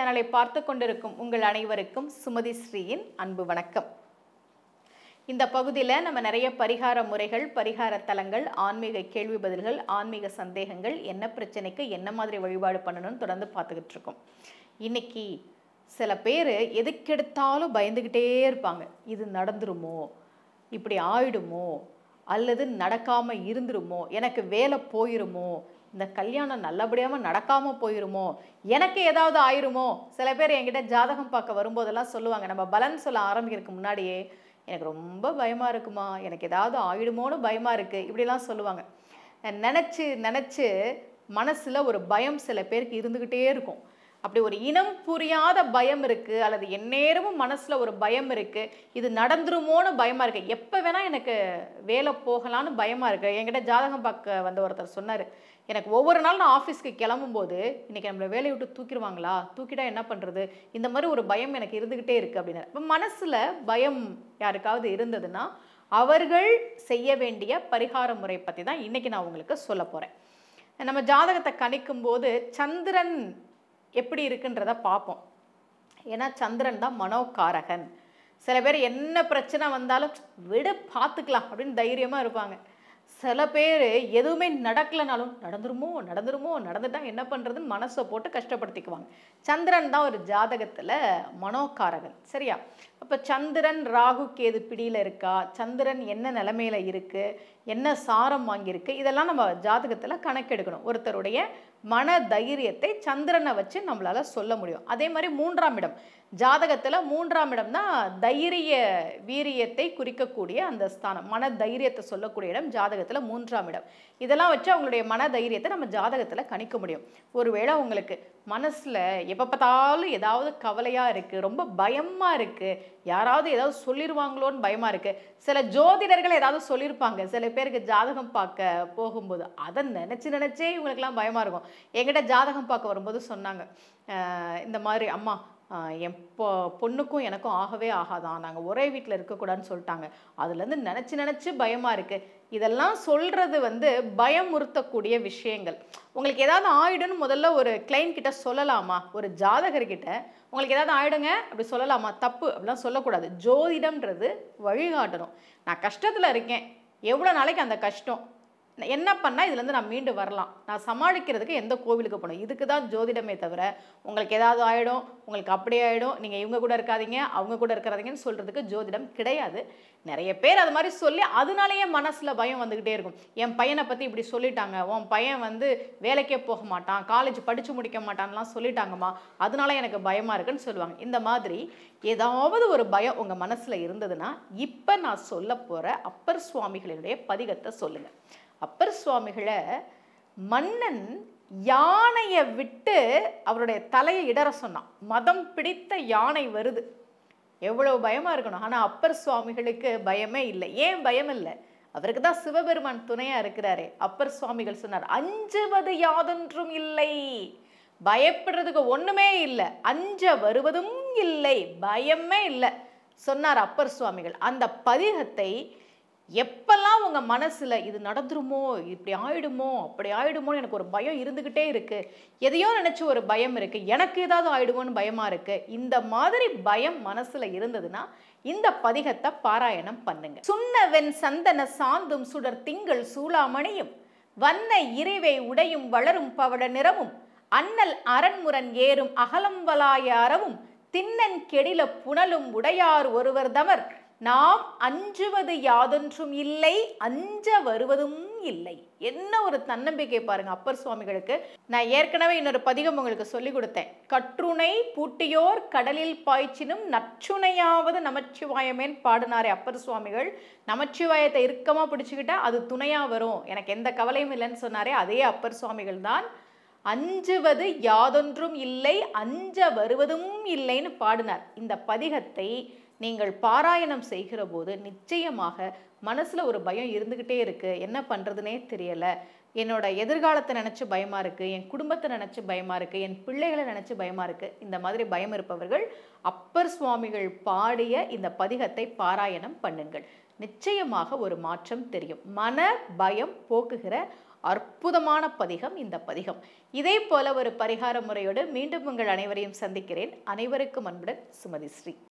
சேனலை பார்த்து கொண்டிருக்கும் உங்கள் அனைவருக்கும் சுமதி ஸ்ரீயின் அன்பு வணக்கம் இந்த பகுதியில் நம்ம நிறைய பரிகார முறைகள் பரிகார தலங்கள் ஆன்மீக கேள்வி பதில்கள் ஆன்மீக சந்தேகங்கள் என்ன பிரச்சனைக்கு என்ன மாதிரி வழிபாடு பண்ணணும்னு தொடர்ந்து பார்த்துக்கிட்டு இருக்கோம் இன்னைக்கு சில பேர் எதுக்கெடுத்தாலும் பயந்துக்கிட்டே இருப்பாங்க இது நடந்துருமோ இப்படி ஆயிடுமோ அல்லது நடக்காம இருந்துருமோ எனக்கு வேலை போயிருமோ இந்த கல்யாணம் நல்லபடியாம நடக்காம போயிருமோ எனக்கு ஏதாவது ஆயிருமோ சில பேர் என்கிட்ட ஜாதகம் பார்க்க வரும்போதெல்லாம் சொல்லுவாங்க நம்ம பலன் சொல்ல ஆரம்பிக்கிறதுக்கு முன்னாடியே எனக்கு ரொம்ப பயமா இருக்குமா எனக்கு ஏதாவது ஆயிடுமோன்னு பயமா இருக்கு இப்படிலாம் சொல்லுவாங்க நினச்சி நினச்சி மனசுல ஒரு பயம் சில பேருக்கு இருந்துக்கிட்டே இருக்கும் அப்படி ஒரு இனம் புரியாத பயம் இருக்கு அல்லது எந்நேரமும் மனசுல ஒரு பயம் இருக்கு இது நடந்துருமோன்னு பயமா இருக்கு எப்ப வேணா எனக்கு வேலை போகலான்னு பயமா இருக்கு என்கிட்ட ஜாதகம் பார்க்க வந்த ஒருத்தர் சொன்னாரு எனக்கு ஒவ்வொரு நாள் நான் ஆஃபீஸ்க்கு கிளம்பும்போது இன்னைக்கு நம்மளை வேலையை விட்டு தூக்கிடுவாங்களா தூக்கிட்டா என்ன பண்றது இந்த மாதிரி ஒரு பயம் எனக்கு இருந்துகிட்டே இருக்கு அப்படின்னு இப்போ மனசுல பயம் யாருக்காவது இருந்ததுன்னா அவர்கள் செய்ய வேண்டிய பரிகார முறை பத்தி தான் இன்னைக்கு நான் உங்களுக்கு சொல்ல போறேன் நம்ம ஜாதகத்தை கணிக்கும் போது சந்திரன் எப்படி இருக்குன்றத பார்ப்போம் ஏன்னா சந்திரன் தான் மனோகாரகன் சில பேர் என்ன பிரச்சனை வந்தாலும் விடு பார்த்துக்கலாம் அப்படின்னு தைரியமாக இருப்பாங்க சில பேர் எதுவுமே நடக்கலைனாலும் நடந்துருமோ நடந்துருமோ நடந்துட்டா என்ன பண்ணுறதுன்னு மனசை போட்டு கஷ்டப்படுத்திக்குவாங்க சந்திரன் தான் ஒரு ஜாதகத்தில் மனோகாரகன் சரியா அப்போ சந்திரன் ராகு கேது பிடியில் இருக்கா சந்திரன் என்ன நிலைமையில இருக்கு என்ன சாரம் வாங்கியிருக்கு இதெல்லாம் நம்ம ஜாதகத்தில் கணக்கெடுக்கணும் ஒருத்தருடைய மன தைரியத்தை சந்திரனை வச்சு நம்மளால சொல்ல முடியும் அதே மாதிரி மூன்றாம் இடம் ஜாதகத்தில் மூன்றாம் இடம் தான் தைரிய வீரியத்தை குறிக்கக்கூடிய அந்த ஸ்தானம் மன தைரியத்தை சொல்லக்கூடிய இடம் ஜாதகத்தில் மூன்றாம் இடம் இதெல்லாம் வச்சு அவங்களுடைய மன தைரியத்தை நம்ம ஜாதகத்தில் கணிக்க முடியும் ஒருவேளை உங்களுக்கு மனசில் எப்போ பார்த்தாலும் ஏதாவது கவலையாக இருக்குது ரொம்ப பயமாக இருக்குது யாராவது ஏதாவது சொல்லிடுவாங்களோன்னு பயமாக இருக்குது சில ஜோதிடர்கள் ஏதாவது சொல்லியிருப்பாங்க சில பேருக்கு ஜாதகம் பார்க்க போகும்போது அதை நினச்சி நினச்சே இவங்களுக்கெல்லாம் பயமாக இருக்கும் என்கிட்ட ஜாதகம் பார்க்க வரும்போது சொன்னாங்க "அஹ் இந்த மாதிரி அம்மா ஆஹ் என் பொ பொண்ணுக்கும் எனக்கும் ஆகவே ஆகாதான் நாங்கள் ஒரே வீட்டில் இருக்கக்கூடாதுன்னு சொல்லிட்டாங்க அதுலேருந்து நினச்சி நினச்சி பயமாக இருக்குது இதெல்லாம் சொல்கிறது வந்து பயமுறுத்தக்கூடிய விஷயங்கள் உங்களுக்கு ஏதாவது ஆயிடுன்னு முதல்ல ஒரு கிளைண்ட் கிட்ட சொல்லலாமா ஒரு ஜாதகர்கிட்ட உங்களுக்கு ஏதாவது ஆயிடுங்க அப்படி சொல்லலாமா தப்பு அப்படிலாம் சொல்லக்கூடாது ஜோதிடம்ன்றது வழிகாட்டணும் நான் கஷ்டத்தில் இருக்கேன் எவ்வளோ நாளைக்கு அந்த கஷ்டம் நான் என்ன பண்ணால் இதுலேருந்து நான் மீண்டு வரலாம் நான் சமாளிக்கிறதுக்கு எந்த கோவிலுக்கு போகணும் இதுக்கு தான் ஜோதிடமே தவிர உங்களுக்கு ஏதாவது ஆகிடும் உங்களுக்கு அப்படி ஆகிடும் நீங்கள் இவங்க கூட இருக்காதீங்க அவங்க கூட இருக்கிறாதீங்கன்னு சொல்கிறதுக்கு ஜோதிடம் கிடையாது நிறைய பேர் அது மாதிரி சொல்லி அதனாலேயே மனசில் பயம் வந்துக்கிட்டே இருக்கும் என் பையனை பற்றி இப்படி சொல்லிட்டாங்க உன் பையன் வந்து வேலைக்கே போக மாட்டான் காலேஜ் படித்து முடிக்க மாட்டான்லாம் சொல்லிட்டாங்கம்மா அதனால எனக்கு பயமாக இருக்குன்னு சொல்லுவாங்க இந்த மாதிரி ஏதாவது ஒரு பயம் உங்கள் மனசில் இருந்ததுன்னா இப்போ நான் சொல்ல போகிற அப்பர் சுவாமிகளுடைய பதிகத்தை சொல்லுங்கள் அப்பர் சுவாமிகளை மன்னன் யானையை விட்டு அவருடைய தலையை இடற சொன்னான் மதம் பிடித்த யானை வருது எவ்வளவு பயமா இருக்கணும் ஆனா அப்பர் சுவாமிகளுக்கு பயமே இல்லை ஏன் பயம் இல்லை அவருக்கு தான் சிவபெருமான் துணையா இருக்கிறாரே அப்பர் சுவாமிகள் சொன்னார் அஞ்சுவது யாதொன்றும் இல்லை பயப்படுறதுக்கு ஒண்ணுமே இல்லை அஞ்ச வருவதும் இல்லை பயமே இல்லை சொன்னார் அப்பர் சுவாமிகள் அந்த பதிகத்தை எப்பெல்லாம் உங்க மனசுல இது நடந்துருமோ இப்படி ஆயிடுமோ அப்படி ஆயிடுமோன்னு எனக்கு ஒரு பயம் இருந்துகிட்டே இருக்கு எதையோ நினைச்சு ஒரு பயம் இருக்கு எனக்கு ஏதாவது ஆயிடுமோன்னு பயமா இருக்கு இந்த மாதிரி பயம் மனசுல இருந்ததுன்னா இந்த பதிகத்தை பாராயணம் பண்ணுங்க சுண்ணவெண் சந்தன சாந்தும் சுடர் திங்கள் சூளாமணியும் வண்ண இறைவை உடையும் வளரும் பவள நிறமும் அண்ணல் அரண்முரன் ஏறும் அகலம்பலாய அறவும் திண்ணன் கெடில புனலும் உடையார் ஒருவர் தமர் நாம் அஞ்சுவது யாதொன்றும் இல்லை அஞ்ச வருவதும் இல்லை என்ன ஒரு தன்னம்பிக்கை பாருங்க அப்பர் சுவாமிகளுக்கு நான் ஏற்கனவே இன்னொரு பதிகம் உங்களுக்கு சொல்லி கொடுத்தேன் கற்றுணை பூட்டியோர் கடலில் பாய்ச்சினும் நற்றுணையாவது நமச்சிவாயமேன் பாடினாரே அப்பர் சுவாமிகள் நமச்சிவாயத்தை இறுக்கமா பிடிச்சுக்கிட்டா அது துணையா வரும் எனக்கு எந்த கவலையும் இல்லைன்னு சொன்னாரே அதே அப்பர் சுவாமிகள் தான் அஞ்சுவது யாதொன்றும் இல்லை அஞ்ச வருவதும் இல்லைன்னு பாடினார் இந்த பதிகத்தை நீங்கள் பாராயணம் செய்கிற போது நிச்சயமாக மனசுல ஒரு பயம் இருந்துகிட்டே இருக்கு என்ன பண்றதுனே தெரியல என்னோட எதிர்காலத்தை நினைச்சு பயமா இருக்கு என் குடும்பத்தை நினைச்சு பயமா இருக்கு என் பிள்ளைகளை நினைச்சு பயமா இருக்கு இந்த மாதிரி பயம் இருப்பவர்கள் அப்பர் சுவாமிகள் பாடிய இந்த பதிகத்தை பாராயணம் பண்ணுங்கள் நிச்சயமாக ஒரு மாற்றம் தெரியும் மன பயம் போக்குகிற அற்புதமான பதிகம் இந்த பதிகம் இதே போல ஒரு பரிகார முறையோடு மீண்டும் உங்கள் அனைவரையும் சந்திக்கிறேன் அனைவருக்கும் அன்புடன் சுமதி ஸ்ரீ